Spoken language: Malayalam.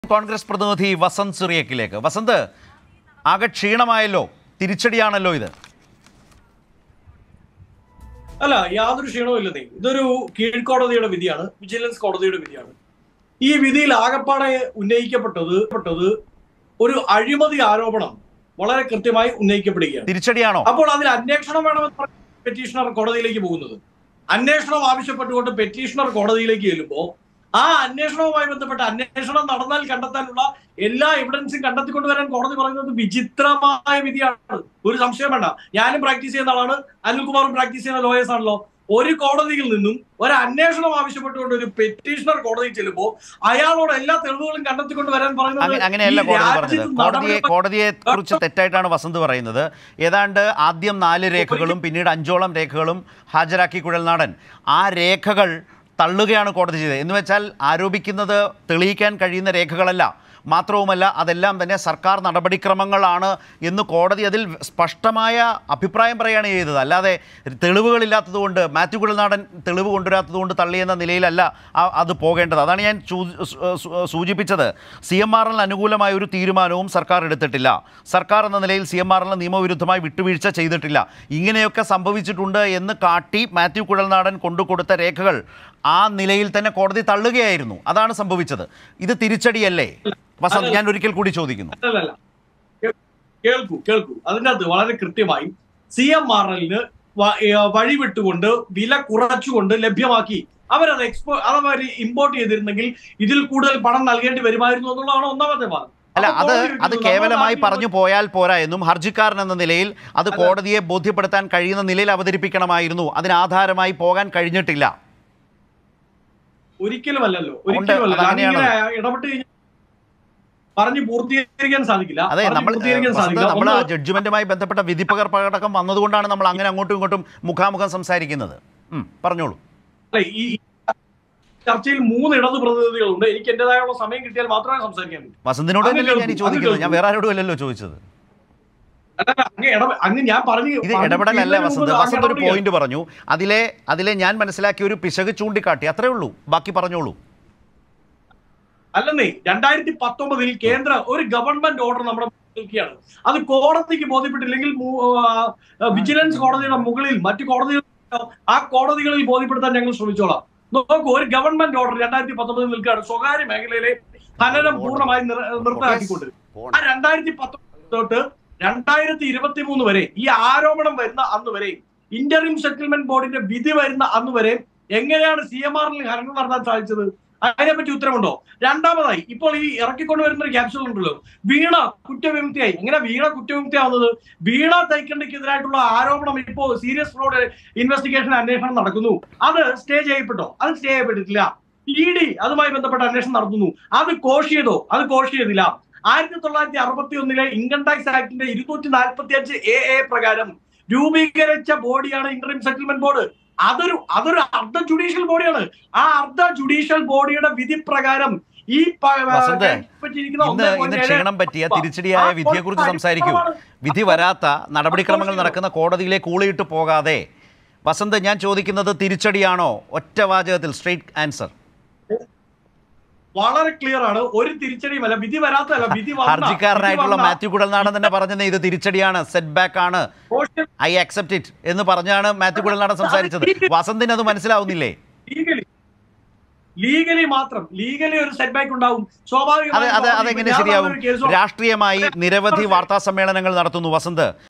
കോൺഗ്രസ് പ്രതിനിധി വസന്ത് സിറിയക്കിലേക്ക് വസന്ത് ആകെ ക്ഷീണമായല്ലോ തിരിച്ചടിയാണല്ലോ ഇത് അല്ല യാതൊരു ക്ഷീണവും ഇല്ലെന്നേ ഇതൊരു കീഴ്ക്കോടതിയുടെ വിധിയാണ് വിജിലൻസ് കോടതിയുടെ വിധിയാണ് ഈ വിധിയിൽ ആകപ്പാടെ ഉന്നയിക്കപ്പെട്ടത് പെട്ടത് ഒരു അഴിമതി ആരോപണം വളരെ കൃത്യമായി ഉന്നയിക്കപ്പെടുകയാണ് തിരിച്ചടിയാണോ അപ്പോൾ അതിൽ അന്വേഷണം വേണമെന്ന് പറഞ്ഞ് പെറ്റീഷണർ കോടതിയിലേക്ക് പോകുന്നത് അന്വേഷണം ആവശ്യപ്പെട്ടുകൊണ്ട് പെറ്റീഷണർ കോടതിയിലേക്ക് ചെല്ലുമ്പോൾ ആ അന്വേഷണവുമായി ബന്ധപ്പെട്ട അന്വേഷണം നടന്നാൽ കണ്ടെത്താനുള്ള എല്ലാ എവിഡൻസും കണ്ടെത്തിക്കൊണ്ട് വരാൻ കോടതി പറയുന്നത് വിചിത്രമായ വിധിയാണ് ഒരു സംശയം വേണ്ട ഞാനും പ്രാക്ടീസ് ചെയ്യുന്ന ആളാണ് അനിൽകുമാറും പ്രാക്ടീസ് ചെയ്യുന്ന ലോയേഴ്സ് ആണല്ലോ ഒരു കോടതിയിൽ നിന്നും ഒരു അന്വേഷണം ആവശ്യപ്പെട്ടുകൊണ്ട് ഒരു പെറ്റീഷണർ കോടതിയിൽ ചെല്ലുമ്പോൾ അയാളോട് എല്ലാ തെളിവുകളും കണ്ടെത്തിക്കൊണ്ട് വരാൻ പറയുന്നത് അങ്ങ- അങ്ങനെയല്ല ഈ കോടതി പറഞ്ഞത് രാജ്യത്ത് കോടതിയെ നടപടി- കോടതിയെ കുറിച്ച് തെറ്റായിട്ടാണ് വസന്ത് പറയുന്നത് ഏതാണ്ട് ആദ്യം നാല് രേഖകളും പിന്നീട് അഞ്ചോളം രേഖകളും ഹാജരാക്കി കുഴൽനാടൻ ആ രേഖകൾ തള്ളുകയാണ് കോടതി ചെയ്തത് എന്ന് വെച്ചാൽ ആരോപിക്കുന്നത് തെളിയിക്കാൻ കഴിയുന്ന രേഖകളല്ല മാത്രവുമല്ല അതെല്ലാം തന്നെ സർക്കാർ നടപടിക്രമങ്ങളാണ് എന്ന് കോടതി അതിൽ സ്പഷ്ടമായ അഭിപ്രായം പറയുകയാണ് ചെയ്തത് അല്ലാതെ തെളിവുകളില്ലാത്തതുകൊണ്ട് മാത്യു കുഴൽനാടൻ തെളിവ് കൊണ്ടുവരാത്തതുകൊണ്ട് തള്ളിയെന്ന നിലയിലല്ല ആ- അത് പോകേണ്ടത് അതാണ് ഞാൻ ചൂ- സൂ- സൂ- സൂചിപ്പിച്ചത് സി എം ആർ എല്ലിന് അനുകൂലമായ ഒരു തീരുമാനവും സർക്കാർ എടുത്തിട്ടില്ല സർക്കാർ എന്ന നിലയിൽ സി എം ആർ എല്ലിന് നിയമവിരുദ്ധമായി വിട്ടുവീഴ്ച ചെയ്തിട്ടില്ല ഇങ്ങനെയൊക്കെ സംഭവിച്ചിട്ടുണ്ട് എന്ന് കാട്ടി മാത്യു കുഴൽനാടൻ കൊണ്ടുകൊടുത്ത രേഖകൾ ആ നിലയിൽ തന്നെ കോടതി തള്ളുകയായിരുന്നു അതാണ് സംഭവിച്ചത് ഇത് തിരിച്ചടിയല്ലേ വസന്ത് ഞാൻ ഒരിക്കൽ കൂടി ചോദിക്കുന്നു അല്ലല്ല കേ- കേൾക്കൂ കേൾക്കൂ അതിൻ്റെ അകത്ത് വളരെ കൃത്യമായി സി എം ആർ എല്ലിന് വഴിവിട്ടുകൊണ്ട് വില കുറച്ചുകൊണ്ട് ലഭ്യമാക്കി അവരത് എക്സ്പോ അതവർ ഇമ്പോർട്ട് ചെയ്തിരുന്നെങ്കിൽ ഇതിൽ കൂടുതൽ പണം നൽകേണ്ടി വരുമായിരുന്നു എന്നുള്ളതാണ് ഒന്നാമത്തെ വാദം അല്ല അപ്പൊ അത് കോടതി അത് വിധിക്കുന്നു. കേവലമായി നമ്മുടെ പറഞ്ഞു പോയാൽ പോരാ എന്നും ഹർജിക്കാരൻ എന്ന നിലയിൽ അത് കോടതിയെ ബോധ്യപ്പെടുത്താൻ കഴിയുന്ന നിലയിൽ അവതരിപ്പിക്കണമായിരുന്നു അതിന് ആധാരമായി പോകാൻ കഴിഞ്ഞിട്ടില്ല ഒരിക്കലും അല്ലല്ലോ ഉണ്ട്, ഒരിക്കലും അല്ല അതങ്ങനെയാണ്. അങ്ങനെ ഇടപെട്ട് കഴിഞ്ഞാൽ പറഞ്ഞു പൂർത്തീകരിക്കാൻ സാധിക്കില്ല അതെ പറഞ്ഞ് നമ്മൾ പൂർത്തീകരിക്കാൻ വസന്ത്, സാധിക്കില്ല നമ്മൾ ആ ഒന്ന് ജഡ്ജ്മെന്റുമായി ബന്ധപ്പെട്ട വിധിപ്പകർപ്പടക്കം വന്നതുകൊണ്ടാണ് നമ്മൾ അങ്ങനെ അങ്ങോട്ടും ഇങ്ങോട്ടും മുഖാമുഖം സംസാരിക്കുന്നത് ഉം, പറഞ്ഞോളൂ അല്ല, ഈ ഈ ചർച്ചയിൽ മൂന്ന് ഇടതു പ്രതിനിധികളുണ്ട് എനിക്ക് എന്റേതായുള്ള സമയം കിട്ടിയാൽ മാത്രമേ സംസാരിക്കാൻ പറ്റൂ വസന്തിനോട് അങ്ങ് തന്നെയല്ലേ ഞാൻ ഈ കേൾക്കൂ, ചോദിക്കുന്നത് അങ്ങ് ഞാൻ വേറെ ആരോടും അല്ലല്ലോ ചോദിച്ചത് അല്ല, അങ്ങ് ഇടപെ- അങ്ങ് ഞാൻ പറഞ്ഞു ഇത് പറഞ്ഞു ഇടപെടലല്ല തീരുന്നതിന് വസന്ത് മുമ്പ് വസന്ത് ഒരു അങ്ങ് പോയിന്റ് പറഞ്ഞു അതിലെ അതിലെ ഞാൻ മനസ്സിലാക്കിയ ഒരു പിശക് ചൂണ്ടിക്കാട്ടി അത്രേ ഉള്ളൂ ബാക്കി പറഞ്ഞോളൂ അല്ലെന്നേ രണ്ടായിരത്തി പത്തൊമ്പതിൽ കേന്ദ്ര ഒരു ഗവൺമെന്റ് ഓർഡർ നമ്മുടെ മുന്നിൽ നിൽക്കുകയാണ് അത് കോടതിക്ക് ബോധ്യപ്പെട്ടില്ലെങ്കിൽ മു- ആ, വിജിലൻസ് കോടതിയുടെ മുകളിൽ മറ്റു കോടതികൾ ആ കോടതികളിൽ ബോധ്യപ്പെടുത്താൻ ഞങ്ങൾ ശ്രമിച്ചോളാം നോക്കൂ ഒരു ഗവൺമെന്റ് ഓർഡർ രണ്ടായിരത്തി പത്തൊമ്പതിൽ നിൽക്കുകയാണ് സ്വകാര്യ മേഖലയിലെ ഖനനം പൂർണ്ണമായി നിർ- നിർത്തലാക്കിക്കൊണ്ട് ആ രണ്ടായിരത്തി പത്തൊമ്പത് തൊട്ട് രണ്ടായിരത്തി ഇരുപത്തി മൂന്ന് വരെ ഈ ആരോപണം വരുന്ന അന്ന് വരെ ഇന്ററിം സെറ്റിൽമെന്റ് ബോർഡിന്റെ വിധി വരുന്ന അന്ന് വരെ എങ്ങനെയാണ് സി എം ആറിൽ ഖനനം നടത്താൻ സാധിച്ചത് അതിനെപ്പറ്റി ഉത്തരവുണ്ടോ രണ്ടാമതായി ഇപ്പോൾ ഈ ഇറക്കിക്കൊണ്ട് വരുന്ന ഒരു ക്യാപ്സ്യൂൾ ഉണ്ടല്ലോ വീണ കുറ്റവിമുക്തിയായി എങ്ങനെ വീണ കുറ്റവിമുക്തിയാവുന്നത് വീണ തൈക്കണ്ടയ്ക്കെതിരായിട്ടുള്ള ആരോപണം ഇപ്പോൾ സീരിയസ് ഫ്രോഡ് ഇൻവെസ്റ്റിഗേഷൻ അന്വേഷണം നടക്കുന്നു അത് സ്റ്റേ ചെയ്യപ്പെട്ടോ അത് സ്റ്റേ ചെയ്യപ്പെട്ടിട്ടില്ല ഇ ഡി അതുമായി ബന്ധപ്പെട്ട അന്വേഷണം നടത്തുന്നു അത് കോഷ് ചെയ്തോ അത് കോഷ് ചെയ്തില്ല ആയിരത്തി തൊള്ളായിരത്തി അറുപത്തി ഒന്നിലെ ഇൻകം ടാക്സ് ആക്ടിന്റെ ഇരുന്നൂറ്റി നാൽപ്പത്തി അഞ്ച് എ എ പ്രകാരം രൂപീകരിച്ച ബോഡിയാണ് ഇന്ററിം സെറ്റിൽമെന്റ് ബോർഡ് അതൊരു അതൊരു അർദ്ധ ജുഡീഷ്യൽ ബോഡിയാണ് ആ അർദ്ധ ജുഡീഷ്യൽ ബോഡിയുടെ വിധി പ്രകാരം ഈ പ- വസന്ത്, പറ്റിയിരിക്കുന്ന ഇന്ന് ഒന്നേ ഇന്ന് പോയിന്റ് ഏഴ് ക്ഷീണം പറ്റിയ തിരിച്ചടിയായ ആ വിധിയെക്കുറിച്ച് കോടതി സംസാരിക്കൂ വിധി വരാത്ത നടപടിക്രമങ്ങൾ നടക്കുന്ന കോടതിയിലേക്ക് ഊളിയിട്ട് പോകാതെ വസന്ത് ഞാൻ ചോദിക്കുന്നത് തിരിച്ചടിയാണോ ഒറ്റ വാചകത്തിൽ സ്ട്രെയിറ്റ് ആൻസർ വളരെ ക്ലിയർ ആണ് ഒരു തിരിച്ചടിയുമല്ല വിധി വരാത്തതല്ല വിധി വന്ന- ഹർജിക്കാരനായിട്ടുള്ള വിധി വന്ന മാത്യു കുഴൽനാടൻ തന്നെ പറഞ്ഞത് ഇത് തിരിച്ചടിയാണ് സെറ്റ് ബാക്ക് ആണ് കോടതി ഐ അക്സെപ്റ്റ് ഇറ്റ് എന്ന് പറഞ്ഞാണ് മാത്യു കുഴൽനാടൻ സംസാരിച്ചത് വസന്തിന് അത് മനസ്സിലാവുന്നില്ലേ ലീഗലി ലീഗലി മാത്രം ലീഗലി ഒരു സെറ്റ് ബാക്ക് ഉണ്ടാവും അത് സ്വാഭാവികമായും അത് അതെങ്ങനെ ഞാൻ ശരിയാവും ഒരു കേസ് രാഷ്ട്രീയമായി നിരവധി വാർത്താ സമ്മേളനങ്ങൾ നടത്തുന്നു വസന്ത്